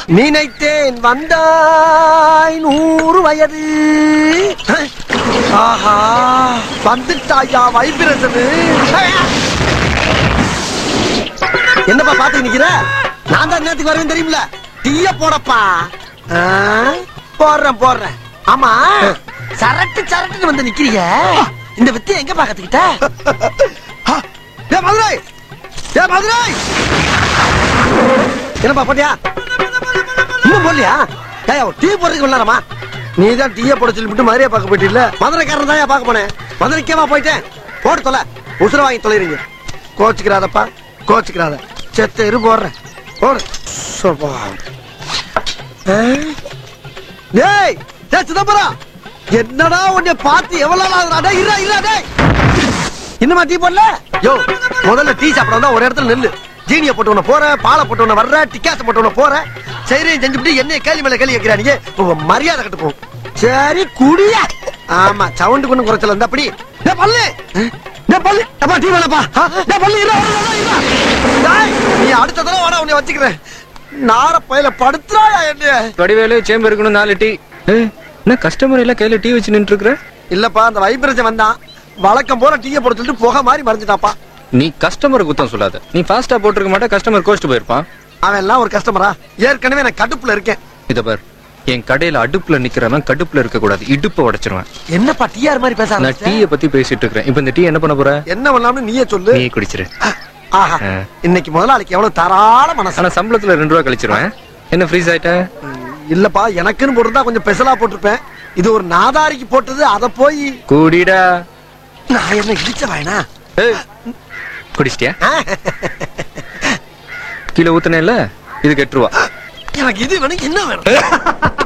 நினைத்தேன் வந்தாய் நூறு வயது ஆஹா வந்துட்டாயா வைப்ரேஷனு என்னப்பா பாத்து நிக்கிற நான் தான் நேத்துக்கு வருவேன் தெரியுமில டீய போடப்பா ஆ, போடுறேன் போடுறேன் ஆமா சரட்டு சரட்டுன்னு வந்து நிக்கிறீங்க இந்த வித்து எங்க பாக்கத்துக்கிட்ட ஏ மதுரை ஏ மதுரை என்னப்பா போட்டியா இன்னும் போடலையா ஏய் டீ போடுறதுக்கு விளாடமா நீ தான் டீயை போட சொல்லிவிட்டு மதுரையை பார்க்க போயிட்டு இல்ல மதுரைக்காரன் தான் பார்க்க போனேன் மதுரைக்கேவா போயிட்டேன் போட்டு தொலை உசுர வாங்கி தொலைறீங்க கோச்சுக்கிறாதப்பா கோச்சுக்கிறாத செத்த இரு போடுறேன் போடு சோப்பா. ஆ? டேய் டேய் சிதம்பரம் என்னடா உன்னை பார்த்து எவ்வளவு நாள் ஆகுதுடா? டேய், இருடா, இருடா, டேய். இன்னுமா டீ போடல யோ முதல்ல டீ சாப்பிட வந்தா ஒரு இடத்துல நில்லு ஜீனிய போட்டு உன போற பாலை போட்டு உன வர்ற டிக்காச போட்டு உன போற சரியும் செஞ்சுட்டு என்ன கேள்வி மேல கேள்வி கேட்கிறாங்க உங்க மரியாதை கட்டு போ சரி குடியா ஆமா சவுண்டு கொண்டு குறைச்சல இருந்தா அப்படி டேய் பல்லு டேய் பல்லு அப்பா டீ வேணப்பா டேய் பல்லு இருடா, இருடா, இருடா, இருடா. டேய், நீ அடுத்த தடவை வாடா உன்னை வச்சுக்கிறேன் நார பையில படுத்துறாயா என்ன வடிவேலு சேம்பர் இருக்கணும் நாலு டீ ஏய், என்ன கஸ்டமர் எல்லாம் கையில டீ வச்சு நின்று இருக்கிற இல்லப்பா அந்த வைப்ரேஷன் வந்தான் வழக்கம் போல டீயை போட சொல்லிட்டு புகை மாதிரி மறைஞ்சிட்டாப்பா நீ கஸ்டமர் குத்தம் சொல்லாத நீ ஃபாஸ்டா போட்டிருக்க மாட்டே கஸ்டமர் கோஸ்ட் போயிருப்பான் அவன் எல்லாம் ஒரு கஸ்டமரா ஏற்கனவே நான் கடுப்புல இருக்கேன் இத பார் என் கடையில அடுப்புல நிக்கிறவன் கடுப்புல இருக்க கூடாது இடுப்ப உடைச்சிருவேன் என்னப்பா டிஆர் மாதிரி பேச நான் ஆரம்பிச்ச? டீய பத்தி பேசிட்டு இருக்கிறேன் இப்ப இந்த டீ என்ன பண்ண போற என்ன பண்ணலாம்னு நீயே சொல்லு நீ குடிச்சிரு ஆஹா ஆ. இன்னைக்கு முதலாளிக்கு எவ்வளவு தாராள மனசு ஆனா சம்பளத்துல ரெண்டு ரூபா கழிச்சிருவேன் என்ன ஃப்ரீஸ் ஆயிட்ட இல்லப்பா எனக்குன்னு போட்டுருந்தா கொஞ்சம் பெசலா போட்டிருப்பேன் இது ஒரு நாதாரிக்கு போட்டது அத போய் கூடிடா நான் என்ன இடிச்ச வேணா ஏய், குடிச்சிட்டியா கீழே ஊத்துனேல இதுக்கு எட்டு ரூபா எனக்கு இது வேணும் என்ன வேணும்